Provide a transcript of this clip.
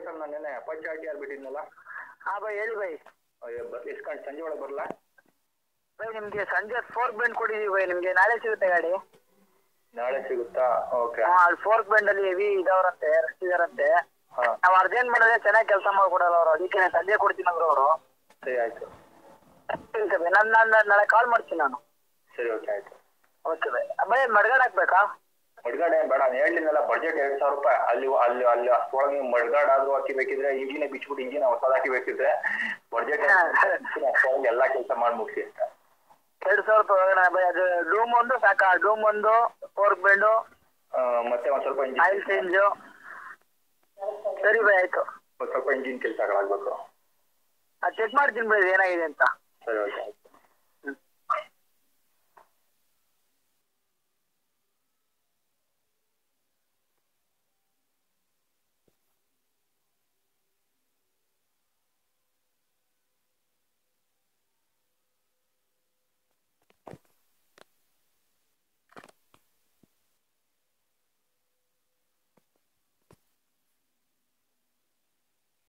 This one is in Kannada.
ಸರ್ ನಾನು ನೆನ್ನೆ ಪಂಚಾಯತಿ ಯಾರು ಬಿಟ್ಟಿದ್ನಲ್ಲ ಹಾಂ ಬೈ ಹೇಳಿ ಬೈ ಎಷ್ಟು ಗಂಟೆ ಸಂಜೆ ಒಳಗೆ ಬರಲಾ ಬೈ ನಿಮಗೆ ಸಂಜೆ ಫೋರ್ಕ್ ಬೆಂಡ್ ಕೊಟ್ಟಿದ್ದೀವಿ ಬೈ ನಿಮಗೆ ನಾಳೆ ಸಿಗುತ್ತೆ ಗಾಡಿ ನಾಳೆ ಸಿಗುತ್ತಾ ಓಕೆ ಹಾಂ ಅಲ್ಲಿ ಫೋರ್ಕ್ ಬೆಂಡಲ್ಲಿ ಹೆವಿ ಇದಾವ್ರಂತೆ ರಶ್ ಇದಾರಂತೆ ಹಾಂ ನಾವು ಅರ್ಜೆಂಟ್ ಮಾಡಿದ್ರೆ ಚೆನ್ನಾಗಿ ಕೆಲಸ ಮಾಡ್ಕೊಡಲ್ಲ ಅವರು ಅದಕ್ಕೆ ನಾನು ಸಂಜೆ ಕೊಡ್ತೀನಿ ಅಂದ್ರು ಅವರು ಸರಿ ಆಯಿತು ನಾನು ನಾನು ನಾಳೆ ಕಾಲ್ ಮಾಡ್ತೀನಿ ನಾನು ಸರಿ ಓಕೆ ಆಯಿತು ಓಕೆ ಬೈ ಬೈ ಮಡ್ಗಾಡ್ ಹಾಕ್ಬೇಕಾ ಮಡ್ಗಾಡೆ ಬೇಡ ನಾನು ಹೇಳಿದ್ನಲ್ಲ ಬಡ್ಜೆಟ್ ಎರಡು ಸಾವಿರ ರೂಪಾಯಿ ಅಲ್ಲಿ ಅಲ್ಲಿ ಅಲ್ಲಿ ಅಷ್ಟೊಳಗೆ ನೀವು ಮಡ್ಗಾಡ್ ಆದ್ರೂ ಹಾಕಿಬೇಕಿದ್ರೆ ಇಂಜಿನೇ ಬಿಚ್ಬಿಟ್ಟು ಇಂಜಿನ್ ಹೊಸದು ಹಾಕಿಬೇಕಿದ್ರೆ ಬಡ್ಜೆಟ್ ಅಷ್ಟೊಳಗೆ ಎಲ್ಲ ಕೆಲಸ ಮಾಡಿ ಮುಗಿಸಿ ಅಂತ ಎರಡು ಸಾವಿರ ರೂಪಾಯಿ ಒಳಗಡೆ ಬೈ ಅದು ಡೂಮ್ ಒಂದು ಸಾಕಾ ಡೂಮ್ ಒಂದು ಫೋರ್ಕ್ ಬೆಂಡು ಆ, ಮತ್ತೆ ಒಂದು ಸ್ವಲ್ಪ ಆಯಿಲ್ ಇಂಜಿನ್ ಚೇಂಜು ಸರಿ ಬೈ ಆಯಿತು ಒಂದು ಸ್ವಲ್ಪ ಇಂಜಿನ್ ಕೆಲಸಗಳಾಗಬೇಕು ಚೆಕ್ ಮಾಡ್ತೀನಿ ಬೈ ಏನಾಗಿದೆ ಅಂತ ಸರಿ ಓಕೆ ಆಯ್ತು